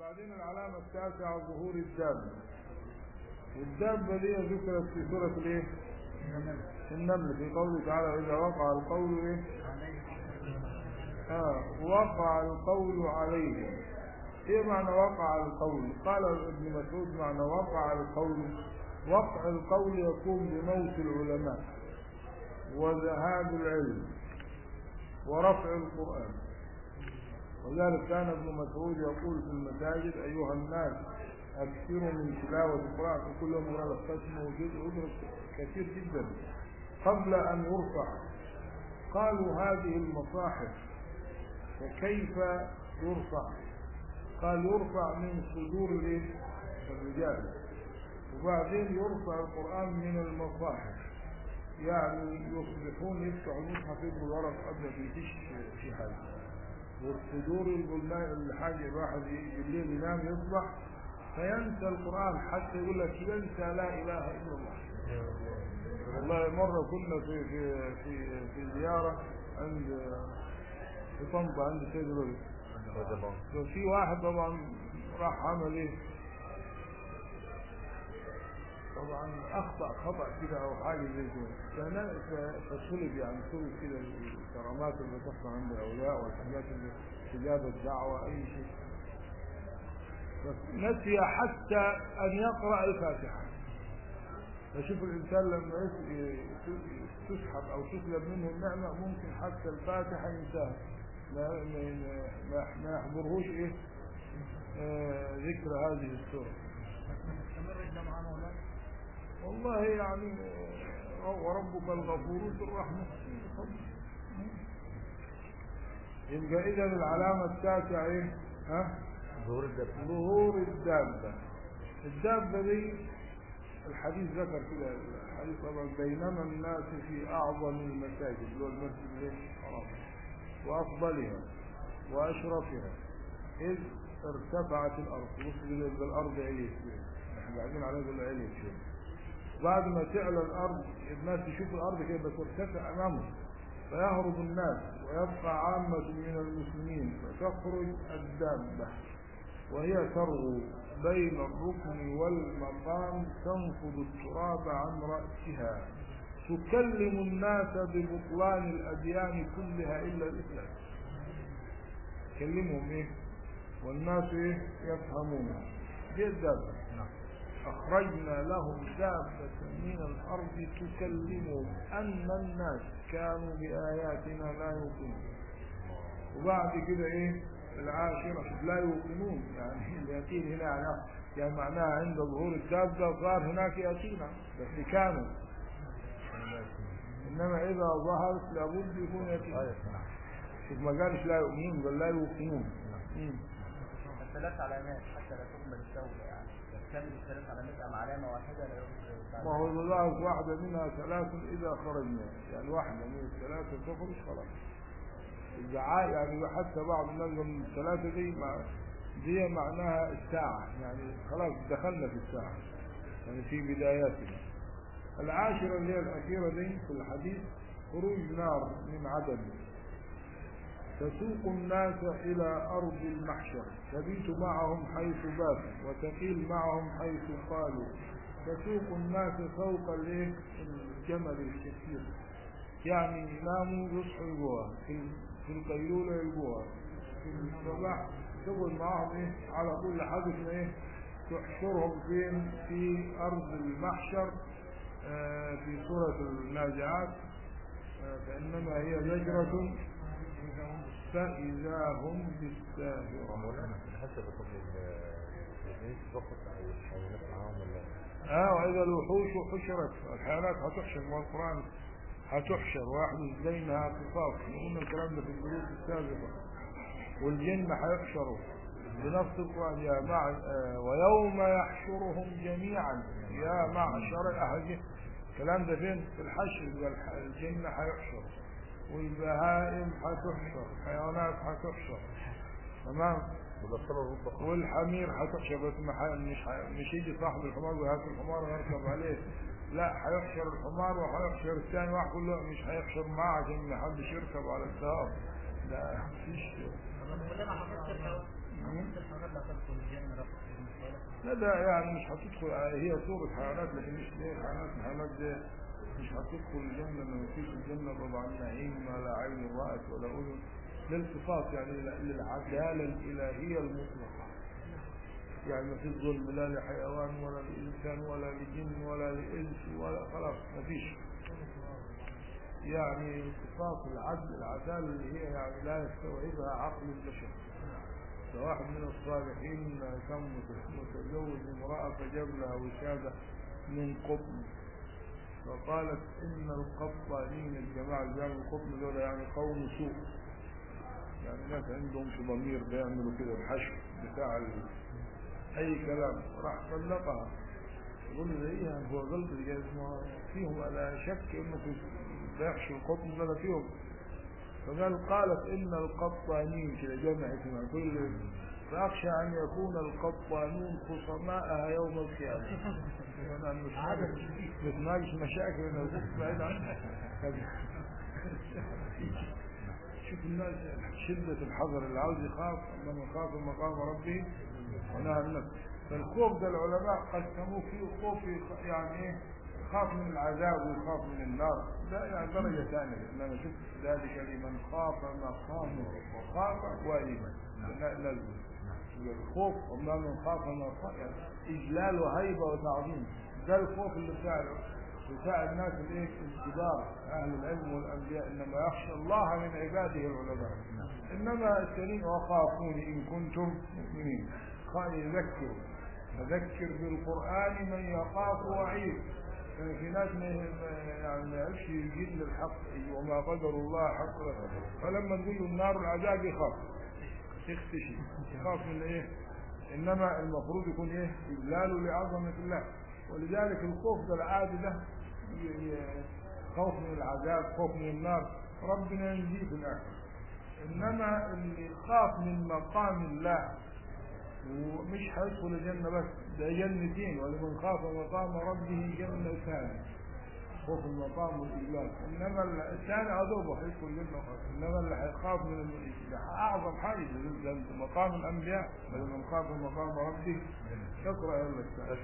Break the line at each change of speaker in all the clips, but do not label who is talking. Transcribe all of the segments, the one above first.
وبعدين العلامة التاسعة ظهور الدابة والدابة دي ذكرت في سورة الايه؟ النمل في قوله تعالى إذا وقع القول ايه؟ آه وقع القول عليهم ايه معنى وقع القول قال ابن مسعود معنى وقع القول وقع القول يكون بموت العلماء وذهاب العلم ورفع القرآن وذلك كان ابن مسعود يقول في المساجد أيها الناس أكثروا من تلاوة القرآن وكل يوم يقرأ قسم وجزء يدرك كثير جدا قبل أن يرفع قالوا هذه المصاحف فكيف يرفع قال يرفع من صدور الرجال وبعدين يرفع القرآن من المصاحف يعني يصبحون يفتحوا المصحف يبقوا الورق قبل ما يجيش في حاجة والصدور البلدان الحاجة الواحد بالليل ينام يصبح فينسى القرآن حتى يقول لك ينسى لا إله إلا الله والله مرة كنا في في في في زيارة عند في طنطا عند سيد الولد ففي واحد طبعا راح عمل ايه طبعا اخطا خطا كده او حاجه زي كده فصلب يعني صلب كده الكرامات اللي تحصل عند الاولياء والحاجات اللي استجابه الدعوه اي شيء نسي حتى ان يقرا الفاتحه فشوف الانسان لما تسحب او تسلب منه النعمه ممكن حتى الفاتحه ينساها ما ما ما يحضرهوش ايه آه ذكر هذه السوره والله يعني وربك الغفور ذو الرحمه يبقى اذا العلامه التاسعه ايه ها
ظهور الدابة
ظهور الدابه الدابه دي الحديث ذكر كده الحديث طبعا بينما الناس في اعظم المساجد اللي هو المسجد الحرام وافضلها واشرفها اذ ارتفعت الارض بص كده يبقى الارض عليت احنا قاعدين على يقول عليت شويه بعد ما تعلى الارض الناس تشوف الارض كده بترتفع امامهم فيهرب الناس ويبقى عامة من المسلمين فتخرج الدابة وهي ترغو بين الركن والمقام تنفض التراب عن رأسها تكلم الناس ببطلان الأديان كلها إلا الإسلام تكلمهم إيه والناس إيه يفهمونها دي الدابة أخرجنا لهم دابة من الأرض تكلمهم أن الناس كانوا بآياتنا لا يوقنون وبعد كده إيه العاشرة لا يوقنون يعني اليقين هنا يعني, يعني معناها عند ظهور الدابة صار هناك يقينا بس كانوا إنما إذا ظهرت لابد يكون يقين شوف ما قالش لا يؤمنون بل لا يوقنون
الثلاث علامات حتى لا تقبل الدولة يعني كان الثلاث علامات أم علامة واحدة لا يقبل
ما هو ظهرت واحدة منها ثلاث إذا خرجنا يعني واحدة من الثلاثة تخرج خلاص الدعاء يعني حتى بعض الناس من الثلاثة دي مع دي معناها الساعة يعني خلاص دخلنا في الساعة يعني في بداياتنا العاشرة اللي هي الأخيرة دي في الحديث خروج نار من عدن تسوق الناس إلى أرض المحشر تبيت معهم حيث باتوا وتقيل معهم حيث قالوا تسوق الناس فوق الايه الجمل الكثير يعني يناموا يصحوا يلقوها في في القيلولة يلقوها في الصباح تقعد معهم ايه على طول لحد ما ايه تحشرهم فين في أرض المحشر آه في سورة النازعات آه فإنما هي زجرة فإذا هم بالساهرة
مولانا حسب قبل الجنس فقط او الحيوانات معاهم ولا
اه واذا الوحوش حشرت الحيوانات هتحشر ما القران هتحشر ويحدث بينها قصاص قلنا الكلام ده في الدروس السابقه والجن هيحشروا بنفس القران يا مع آه ويوم يحشرهم جميعا يا معشر الاهل الكلام ده فين في الحشر يبقى الجن هيحشر والبهائم هتحشر الحيوانات هتحشر تمام
والأطفال الرضع
والحمير هتحشر بس ما ح- مش ح- مش يجي صاحب الحمار وهات الحمار ويركب عليه لا هيحشر الحمار وهيحشر الثاني واحد كله مش هيحشر معاه عشان ما حدش يركب على السهام لا مفيش
ولما حصلت الحوادث الحوادث لا تدخل الجنة
لا ده يعني مش هتدخل هي صورة حيوانات لكن مش هي حيوانات الحيوانات دي مش هتدخل الجنة ما فيش الجنة طبعا نعيم ولا عين رأت ولا أذن للصفات يعني للعدالة الإلهية المطلقة يعني ما فيش ظلم لا لحيوان ولا لإنسان ولا لجن ولا لإنس ولا خلاص ما فيش يعني صفات العدل العدالة اللي هي يعني لا يستوعبها عقل البشر فواحد من الصالحين كان متزوج امرأة فجاب لها وسادة من قطن فقالت إن القطانين الجماعة اللي بيعملوا القطن دول يعني قوم سوء يعني ناس عندهم في ضمير بيعملوا كده الحشو بتاع ال... أي كلام راح طلقها يقول له زيها هو غلط جايز ما فيهم أنا شك إنه في بيحشوا القطن ده فيهم فقال قالت إن القطانين كده جمع اسمها كل فأخشى أن يكون القطانون خصماءها يوم القيامة أنا مش بتناقش مشاكل أنا وقفت بعيد عنها شوف الناس شدة الحذر اللي عاوز يخاف لما يخاف مقام ربه ونهى النفس فالخوف ده العلماء قسموه فيه خوف يعني ايه يخاف من العذاب ويخاف من النار ده يعني درجة ثانية إنما شوف ذلك لمن خاف مقام وخاف وإيمان نزل الخوف وما من خاف مقام يعني إجلال وهيبة وتعظيم ده الخوف اللي بتاع بتاع الناس الايه الكبار اهل العلم والانبياء انما يخشى الله من عباده العلماء انما السنين وخافوني ان كنتم مؤمنين قال يذكروا فذكر بالقران من يخاف وعيد يعني في ناس ما يعني ما يعرفش يجيب للحق وما قدر الله حق فلما نقول له النار العذاب يخاف يختشي يخاف من ايه انما المفروض يكون ايه اجلاله لعظمه الله ولذلك الخوف ده العادي ده خوف من العذاب خوف من النار ربنا ينجيه في الاخر انما اللي يخاف من مقام الله ومش هيدخل الجنه بس ده جنتين ولمن خاف مقام ربه جنتان خوف المقام والاجلال انما الثاني عذوبه هيدخل الجنه انما اللي هيخاف من اعظم حاجه مقام الانبياء ولمن خاف مقام ربه اقرا يلا الثاني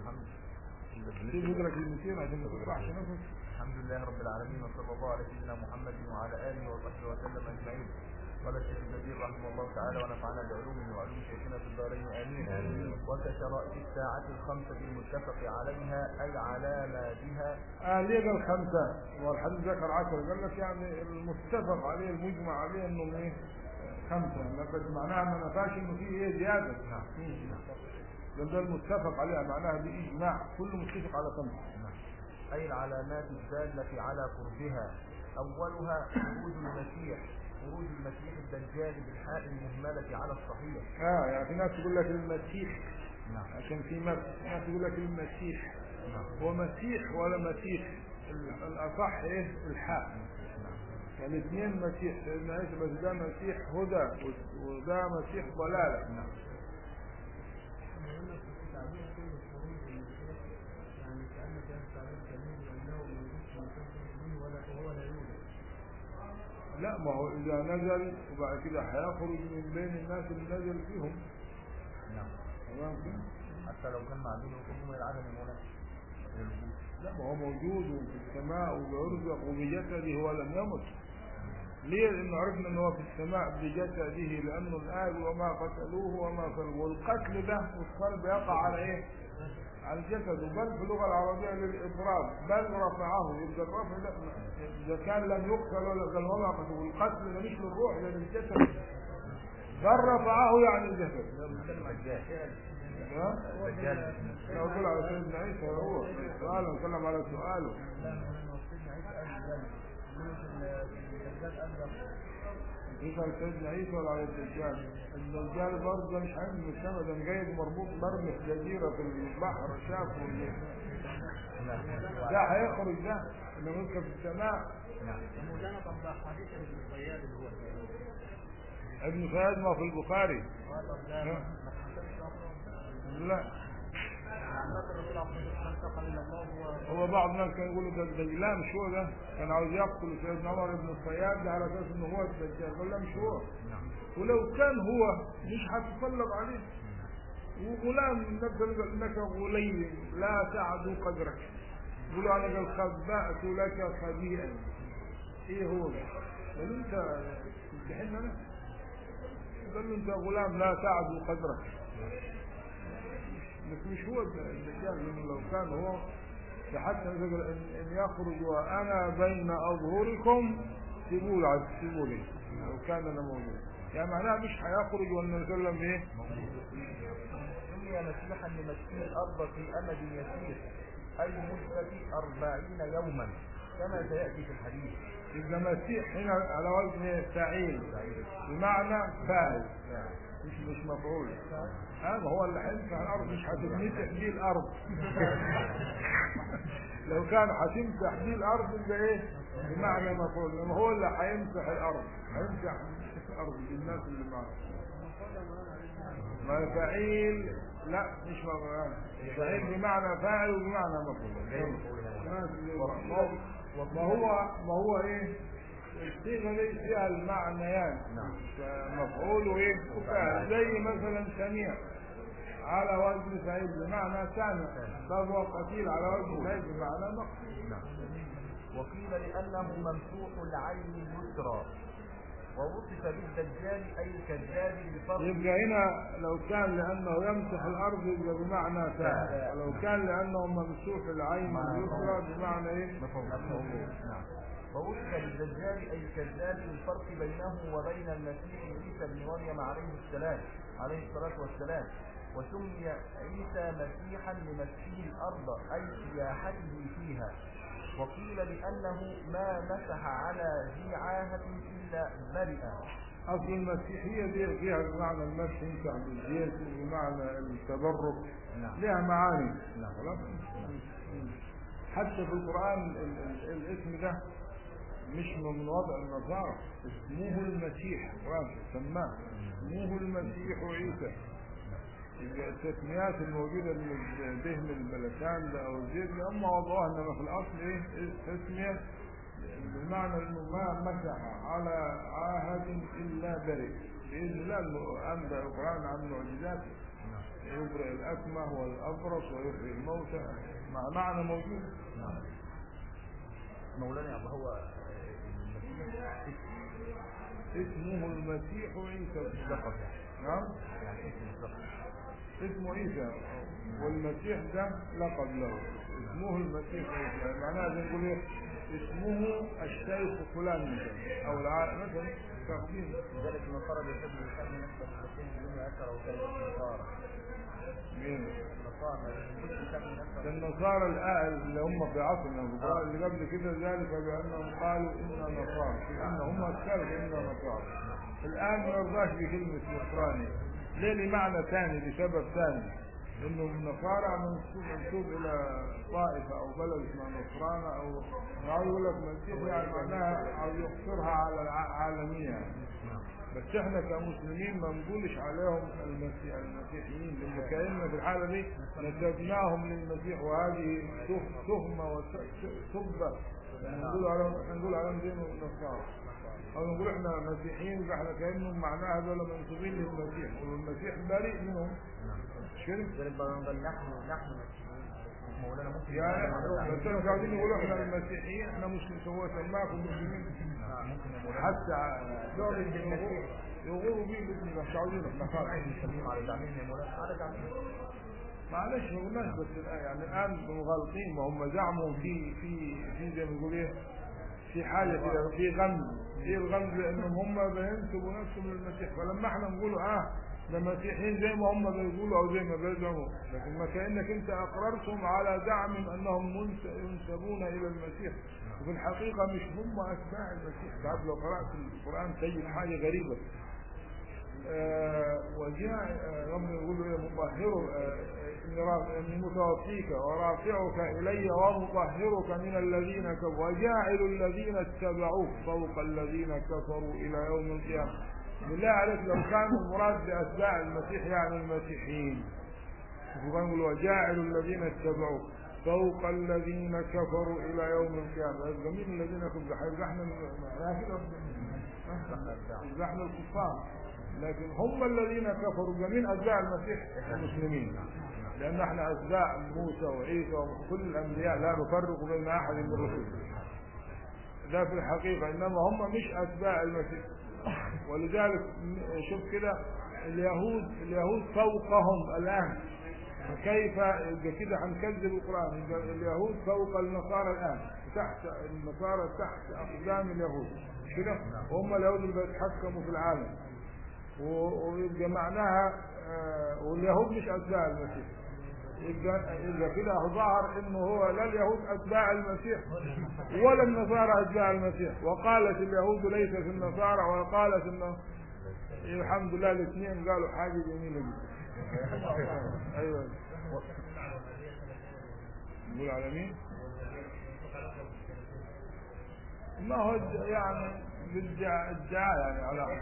في مدرك المسير عشان ما تقطعش نفسك
الحمد لله رب العالمين وصلى الله على سيدنا محمد وعلى اله وصحبه وسلم اجمعين قال الشيخ البدير رحمه الله تعالى ونفعنا بعلومه وعلوم شيخنا في الدارين امين وكشرائط الساعة الخمسة المتفق عليها اي على ما بها
آه ليه قال خمسة والحديث ذكر عشرة قال لك يعني المتفق عليه المجمع عليه انه ايه خمسة لكن معناها ما نفاش انه فيه ايه زيادة ده ده المتفق عليها معناها بإجماع كل متفق على خمسة
اي العلامات الدالة على قربها اولها خروج المسيح خروج المسيح الدجال بالحاء المهملة على الصحيح
اه يعني في ناس تقول لك المسيح
نعم
عشان في ناس ناس تقول لك المسيح
نعم
هو مسيح ولا مسيح ال- الأصح إيه الحاء يعني الاثنين مسيح لأن عيسى بس ده مسيح هدى و- وده مسيح ضلالة
نعم
لا ما هو إذا نزل وبعد كده هيخرج من بين الناس اللي نزل فيهم
نعم
تمام كده؟
حتى لو كان معدوم الحكم من العدم المناسب للوجود
لا ما هو موجود وفي السماء وبيرزق وبجسده هو لم يمت ليه؟ لأنه عرفنا أنه هو في السماء بجسده لأنه الآن وما قتلوه وما صلبوه والقتل ده والصلب يقع على إيه؟ على الجسد بل في اللغة العربية للإفراد بل رفعه يبقى الرفع ده إذا كان لم يقتل ولا قال وما قتل والقتل ده مش للروح ده للجسد بل رفعه يعني الجسد
الدجال
ها؟
الدجال
لا أقول على سيدنا عيسى هو سؤال نتكلم على سؤاله يسأل سيدنا عيسى ولا على الدجال الدجال برضه مش عارف من السماء ده جاي مربوط مرمي في جزيرة في البحر شافه ده هيخرج ده اللي ممكن في السماء
مولانا طب حديث ابن الصياد اللي هو
ابن سعيد ما في البخاري
طب ده
لا.
ما تحسبش
لا
عمات الرسول عليه الصلاه والسلام انتقل الى الله هو
هو بعض الناس كانوا يقولوا ده الدجال لا مش هو ده كان عاوز يقتل سيدنا عمر بن الصياد ده على اساس انه هو الدجال قال لا مش هو
نعم
ولو كان هو مش هتطلق عليه وغلام مثلا انك غلي لا تعدو قدرك يقولوا انا قد خبأت لك خبيئا ايه هو ده؟ قال انت تمتحن انا قال له انت غلام لا تعدو قدرك بس مش هو الدجال لانه لو كان هو حتى ان إن يخرج وانا بين اظهركم سيبوا لي عاد سيبوا لي لو كان انا موجود يعني معناها مش هيخرج والنبي صلى الله عليه وسلم ايه
سمي مسيحا لمسيح الأرض في أمد يسير أي مدة أربعين يوما كما سيأتي في الحديث
يبقى مسيح هنا على وزن فاعل بمعنى فاعل مش مش مفعول هذا هو اللي هيمسح الارض مش هتمسح بيه الارض لو كان هتمسح بيه الارض يبقى ايه بمعنى مفعول لما هو اللي هيمسح الارض هيمسح الارض بالناس اللي معاه ما فعيل لا مش مفعول فعيل بمعنى فاعل وبمعنى مفعول ما هو ما هو ايه الصيغه دي فيها المعنيان
نعم.
مفعول وايه وفاعل زي مثلا سميع على وزن فعيل بمعنى سامع فهو قتيل على وزن فعيل بمعنى مقتول
نعم وقيل لأنه ممسوح العين اليسرى ووصف بالدجال أي الكذاب بالفرق
يبقى هنا لو كان لانه يمسح الارض يبقى بمعنى فاعل ولو كان لانه ممسوح العين اليسرى بمعنى ايه
مفعول نعم ووصف بالدجال أي الكذاب الفرق بينه وبين المسيح عيسى بن مريم عليه السلام عليه الصلاة والسلام وسمي عيسى مسيحا لمسيح الأرض أي سياحته فيها وقيل لأنه ما مسح على ذي عاهة إلا برئ
اصل المسيحيه دي فيها بمعنى المسح يمسح بالزيت وبمعنى التبرك
نعم.
لها معاني
نعم.
خلاص حتى في القران ال- ال- الاسم ده مش من وضع النصارى اسمه المسيح القران سماه اسمه المسيح عيسى يبقى التسميات الموجودة اللي دهن البلسان ده أو الزيت ده هم وضعوها إنما في الأصل إيه التسمية بمعنى إنه ما مسح على عاهة إلا برئ بإذن الله إنه أنبأ القرآن عن معجزات يبرئ الأكمه والأبرص ويحيي الموتى مع معنى موجود
نعم مولانا يا أبو هو آه، المسيح
اسمه المسيح عيسى
لقب
نعم
يعني اسم الزقر
اسمه عيسى والمسيح ده لقب له اسمه المسيح عيسى يعني معناها زي نقول ايه اسمه الشيخ فلان مثلا او الع... مثلا تقديم
لذلك النصارى بيحبوا يسموا نفسه المسيح بدون اثر او كلمه النصارى
مين
النصارى مش يسمي
ده
نفسه
النصارى الآن اللي هم في عصرنا في القرآن اللي قبل كده ذلك بأنهم قالوا إنا نصارى إن هم أشكالوا إنا نصارى الآن ما يرضاش بكلمة نصراني ليه لمعنى ثاني لسبب ثاني إنه النصارى منسوب منسوب إلى طائفة أو بلد اسمها نصرانة أو أو يقول لك مسيح يعني معناها أو يقصرها على العالمية بس احنا كمسلمين ما نقولش عليهم المسيح المسيحيين لان كاننا في الحاله دي نسبناهم للمسيح وهذه تهم- تهمه وسبه نقول عليهم احنا نقول عليهم دين النصارى او نقول احنا مسيحيين يبقى احنا كانهم معناها هذول منسوبين للمسيح والمسيح بريء منهم مش كده؟
لذلك بقى نقول نحن نحن مولانا ممكن
يعني
يسمي على
بس احنا مش عاوزين نقول احنا المسيحيين احنا مسلم هو سماكم مسلمين
نعم، ممكن يا مولانا
حتى يغوروا يغوروا بيه باذن الله مش عاوزين احنا خالص
عايز نسميهم على تعميم يا مولانا على تعميم
معلش ما قلناش بس الآن يعني الان غالطين ما هم زعموا في في في زي ما بيقول ايه في حاجه كده في غمز ايه الغمز لانهم هم بينسبوا نفسهم للمسيح فلما احنا نقول اه ده مسيحيين زي ما هم بيقولوا او زي ما بيزعموا لكن ما كانك انت اقررتهم على زعم انهم منس- ينسبون الى المسيح وفي الحقيقه مش هم اتباع المسيح تعرف لو قرات القران تجد حاجه غريبه آه، وجاء آه، رب يقول له إيه مطهر آه، إني را- إني متوفيك ورافعك إلي ومطهرك من الذين كفروا وجاعل الذين اتبعوك فوق الذين كفروا إلى يوم القيامة بالله عليك لو كان المراد بأتباع المسيح يعني المسيحيين وكان يقول وجاعل الذين اتبعوك فوق الذين كفروا إلى يوم القيامة يبقى مين الذين كفروا هيبقى احنا يبقى احنا الكفار لكن هم الذين كفروا جميع اتباع المسيح المسلمين لان احنا اتباع موسى وعيسى وكل الانبياء لا نفرق بين احد من الرسل ده في الحقيقه انما هم مش اتباع المسيح ولذلك شوف كده اليهود اليهود فوقهم الان فكيف يبقى كده هنكذب القران يبقى اليهود فوق النصارى الان تحت النصارى تحت اقدام اليهود مش كده وهم اليهود اللي بيتحكموا في العالم و- ويبقى معناها آه، واليهود مش اتباع المسيح يبقى يبقى كده ظهر انه هو لا اليهود اتباع المسيح ولا النصارى اتباع المسيح وقالت اليهود ليست النصارى وقالت انه الحمد لله الاثنين قالوا حاجه جميله جدا ايوه نقول على مين؟ ما هو الد- يعني بالدعاء الدعاء يعني على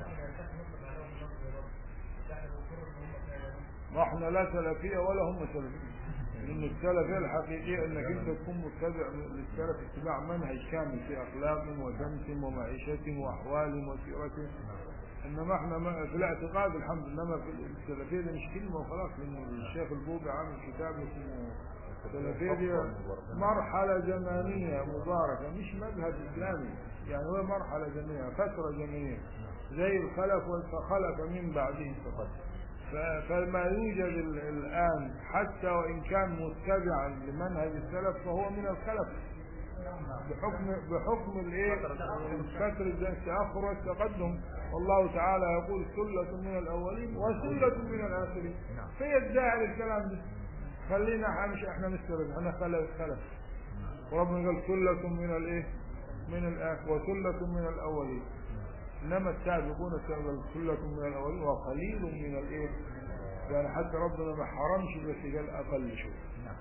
ما احنا لا سلفيه ولا هم سلفيه لان السلفيه الحقيقيه انك انت تكون متبع للسلف اتباع منهج كامل في اخلاقهم وسمتهم ومعيشتهم واحوالهم وسيرتهم انما احنا ما في الاعتقاد الحمد لله انما في السلفيه دي مش كلمه وخلاص لان الشيخ البوبي عامل كتاب اسمه السلفيه دي مرحله زمنيه مباركه مش مذهب اسلامي يعني هو مرحله زمنيه فتره زمنيه زي الخلف فخلف من بعدهم فقط ف- فما يوجد ال- الآن حتى وإن كان متبعا لمنهج السلف فهو من الخلف بحكم بحكم الايه فترة التأخر والتقدم والله تعالى يقول ثلة من الأولين وثلة من الآخرين في الداعي للكلام ده خلينا احنا مش احنا مش سلف احنا خلف خلف وربنا قال ثلة من الايه من الآخر وثلة من الأولين انما السابقون السابقون ثلة من الاولين وقليل من الايه يعني حتى ربنا ما حرمش بس قال اقل شويه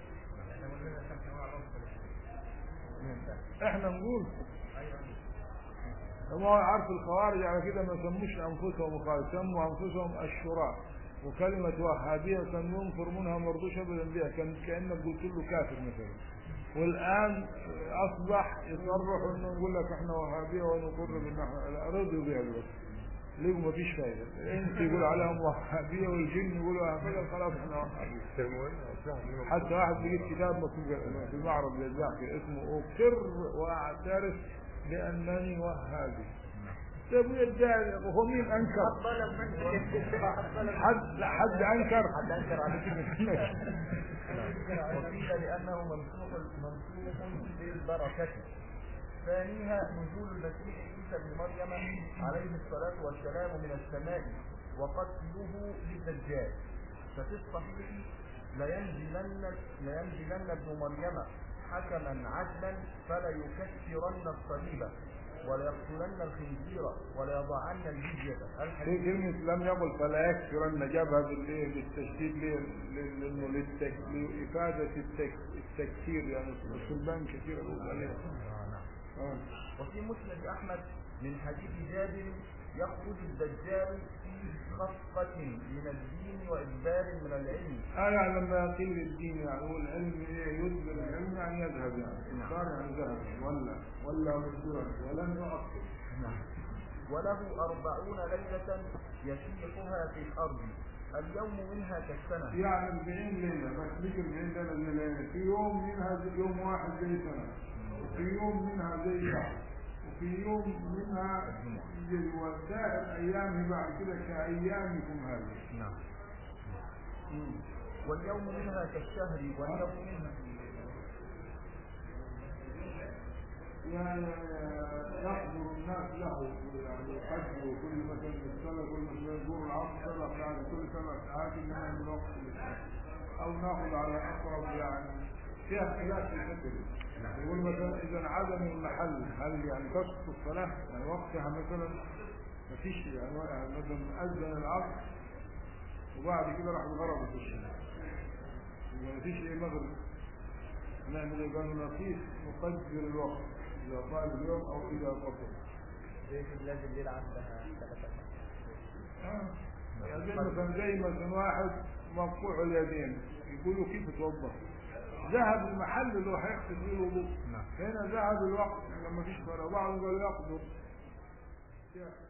احنا نقول ما هو عارف الخوارج على كده ما سموش انفسهم خوارج سموا انفسهم الشراء وكلمة وهابية كان ينفر منها مرضوش ابدا بها كان كانك قلت له كافر مثلا والان اصبح يصرح انه يقول لك احنا وهابيه ونقر بان احنا لا، رضوا بها بس ليه ما فيش فايده انت يقول عليهم وهابيه والجن يقولوا هكذا خلاص احنا وهابيه
المهم في واحد منهم
حتى واحد بيجيب كتاب مكتوب في المعرض للبحث اسمه اقر واعترف بانني وهابي طيب يدعي هو مين انكر؟ حد لا حد انكر
حد انكر على كده وقيل لانه ممسوح ممسوح بالبركه ثانيها نزول المسيح عيسى بن مريم عليه الصلاه والسلام من السماء وقتله للدجال ففي الصحيح لينزلن لينزلن ابن مريم حكما عدلا فلا يكسرن الصليب وليقتلن الخنزير وليضعن الجزية
في
الحديث
كلمة لم يقل فلا يكفرن جابها بالايه بالتشديد ليه؟ لل- لانه للتك- لإفادة التك- التكثير يعني السلبان كثير يقول عليها آه.
وفي مسند أحمد من حديث جابر يخرج الدجال في خفقة من الدين وإدبار من العلم
آه يعني لما يقل الدين يعني هو العلم إيه يدبر العلم يعني يذهب يعني إنكار يعني ذهب ولا ولا مدبرا ولن يؤخر
وله أربعون ليلة يسيحها في الأرض اليوم منها كالسنة
يعني 40 ليلة بس مش 40 ليلة زي ليلة في يوم منها زي يوم واحد زي سنة وفي يوم منها زي شهر وفي يوم منها زي وسائر أيامه بعد كده كأيامكم هذه
نعم
مم.
واليوم منها كالشهر واليوم منها
يعني يحضر الناس له يعني يحج كل مثلا بالسنة كل مثلا يزور العصر سبع يعني كل سبع ساعات انما من الوقت للصلاة. او ناخذ على اقرب يعني فيها اختلاف في الفكر يقول مثلا اذا عدم المحل هل يعني تسقط الصلاة يعني وقتها مثلا ما فيش يعني يعني مثلا اذن العصر وبعد كده راح الغرب في الشمس يبقى ما فيش ايه مغرب نعمل ايه قالوا نقيس نقدر الوقت اذا طال اليوم او اذا قصر
زي في بلاد الليل عندها ثلاثة
آه. يعني زي مثلا زي مثلا واحد مقطوع اليدين يقولوا كيف توضا ذهب المحل اللي هو هيغسل فيه الوضوء
نعم.
هنا ذهب الوقت لما فيش فرق بعضهم قالوا يقدر